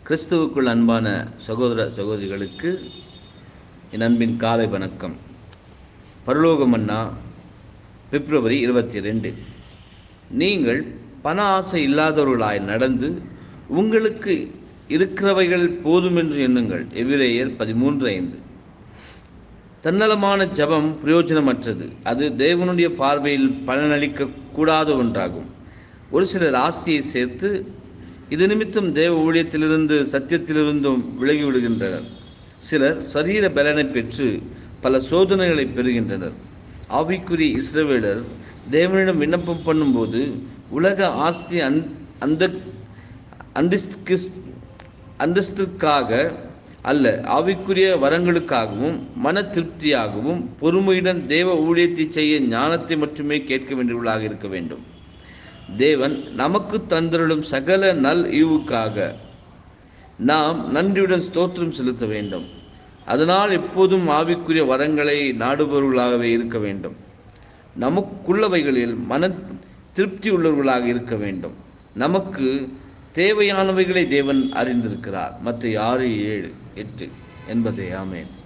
கிறிஸ்துவுக்குள் அன்பான சகோதர சகோதரிகளுக்கு என் அன்பின் காலை வணக்கம் பரலோகமன்னா பிப்ரவரி இருபத்தி ரெண்டு நீங்கள் பண ஆசை இல்லாதவர்களாய் நடந்து உங்களுக்கு இருக்கிறவைகள் போதுமென்று எண்ணுங்கள் எவ்விரேயர் பதிமூன்று ஐந்து தன்னலமான ஜபம் பிரயோஜனமற்றது அது தேவனுடைய பார்வையில் பலனளிக்க கூடாத ஒன்றாகும் ஒரு சிலர் ஆஸ்தியை சேர்த்து இது நிமித்தம் தேவ ஊழியத்திலிருந்து சத்தியத்திலிருந்தும் விலகி விடுகின்றனர் சிலர் சரீர பலனை பெற்று பல சோதனைகளை பெறுகின்றனர் ஆவிக்குரிய இஸ்ரவேலர் தேவனிடம் விண்ணப்பம் பண்ணும்போது உலக ஆஸ்தி அந் அந்த அந்திஸ்து அந்தஸ்துக்காக அல்ல ஆவிக்குரிய வரங்களுக்காகவும் மன திருப்தியாகவும் பொறுமையுடன் தேவ ஊழியத்தை செய்ய ஞானத்தை மட்டுமே கேட்க வேண்டியவர்களாக இருக்க வேண்டும் தேவன் நமக்கு தந்தருளும் சகல நல் ஈவுக்காக நாம் நன்றியுடன் ஸ்தோத்திரம் செலுத்த வேண்டும் அதனால் எப்போதும் ஆவிக்குரிய வரங்களை நாடுபவர்களாகவே இருக்க வேண்டும் நமக்குள்ளவைகளில் மன திருப்தி உள்ளவர்களாக இருக்க வேண்டும் நமக்கு தேவையானவைகளை தேவன் அறிந்திருக்கிறார் மற்ற ஆறு ஏழு எட்டு என்பதே ஆமேன்